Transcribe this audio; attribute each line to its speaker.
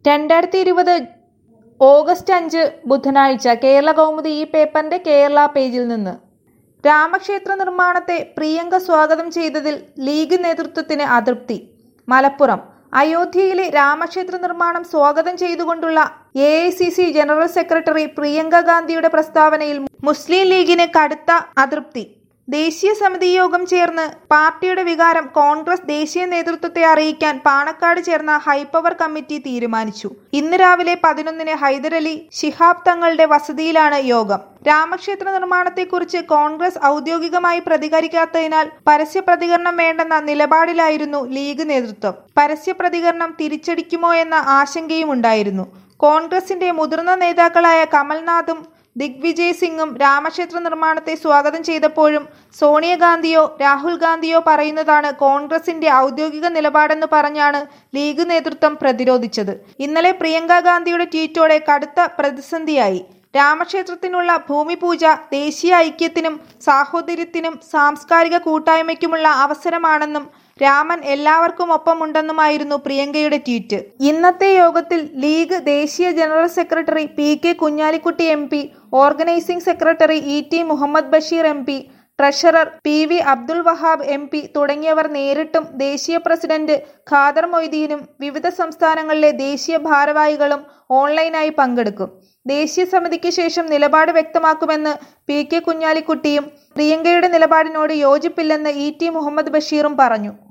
Speaker 1: രണ്ടായിരത്തി ഇരുപത് ഓഗസ്റ്റ് അഞ്ച് ബുധനാഴ്ച കേരള കൗമുദി ഈ പേപ്പറിന്റെ കേരള പേജിൽ നിന്ന് രാമക്ഷേത്ര നിർമ്മാണത്തെ പ്രിയങ്ക സ്വാഗതം ചെയ്തതിൽ ലീഗ് നേതൃത്വത്തിന് അതൃപ്തി മലപ്പുറം അയോധ്യയിലെ രാമക്ഷേത്ര നിർമ്മാണം സ്വാഗതം ചെയ്തുകൊണ്ടുള്ള എ ജനറൽ സെക്രട്ടറി പ്രിയങ്ക ഗാന്ധിയുടെ പ്രസ്താവനയിൽ മുസ്ലിം ലീഗിന് കടുത്ത അതൃപ്തി ദേശീയ സമിതി യോഗം ചേർന്ന് പാർട്ടിയുടെ വികാരം കോൺഗ്രസ് ദേശീയ നേതൃത്വത്തെ അറിയിക്കാൻ പാണക്കാട് ചേർന്ന ഹൈപ്പവർ കമ്മിറ്റി തീരുമാനിച്ചു ഇന്ന് രാവിലെ പതിനൊന്നിന് ഹൈദരലി ശിഹാബ് തങ്ങളുടെ വസതിയിലാണ് യോഗം രാമക്ഷേത്ര നിർമ്മാണത്തെക്കുറിച്ച് കോൺഗ്രസ് ഔദ്യോഗികമായി പ്രതികരിക്കാത്തതിനാൽ പരസ്യ പ്രതികരണം വേണ്ടെന്ന നിലപാടിലായിരുന്നു ലീഗ് നേതൃത്വം പരസ്യ പ്രതികരണം തിരിച്ചടിക്കുമോ എന്ന ആശങ്കയും ഉണ്ടായിരുന്നു കോൺഗ്രസിന്റെ മുതിർന്ന നേതാക്കളായ കമൽനാഥും ദിഗ്വിജയ് സിംഗും രാമക്ഷേത്ര നിർമ്മാണത്തെ സ്വാഗതം ചെയ്തപ്പോഴും സോണിയാഗാന്ധിയോ രാഹുൽ ഗാന്ധിയോ പറയുന്നതാണ് കോൺഗ്രസിന്റെ ഔദ്യോഗിക നിലപാടെന്ന് പറഞ്ഞാണ് ലീഗ് നേതൃത്വം പ്രതിരോധിച്ചത് ഇന്നലെ പ്രിയങ്ക ഗാന്ധിയുടെ ട്വീറ്റോടെ കടുത്ത പ്രതിസന്ധിയായി രാമക്ഷേത്രത്തിനുള്ള ഭൂമി പൂജ ദേശീയ ഐക്യത്തിനും സാഹോദര്യത്തിനും സാംസ്കാരിക കൂട്ടായ്മയ്ക്കുമുള്ള അവസരമാണെന്നും രാമൻ എല്ലാവർക്കും ഒപ്പമുണ്ടെന്നുമായിരുന്നു പ്രിയങ്കയുടെ ട്വീറ്റ് ഇന്നത്തെ യോഗത്തിൽ ലീഗ് ദേശീയ general secretary P K Kunhalikutty M P organising secretary E T Muhammad Basheer M P treasurer P V Abdul Wahab M P തുടങ്ങിയവർ നേരിട്ടും ദേശീയ പ്രസിഡന്റ് ഖാദർ മൊയ്തീനും വിവിധ സംസ്ഥാനങ്ങളിലെ ദേശീയ ഭാരവാഹികളും ഓൺലൈനായി പങ്കെടുക്കും ദേശീയ സമിതിക്ക് ശേഷം നിലപാട് വ്യക്തമാക്കുമെന്ന് പി കെ കുഞ്ഞാലിക്കുട്ടിയും പ്രിയങ്കയുടെ നിലപാടിനോട് യോജിപ്പില്ലെന്ന് ഇ ടി മുഹമ്മദ് ബഷീറും പറഞ്ഞു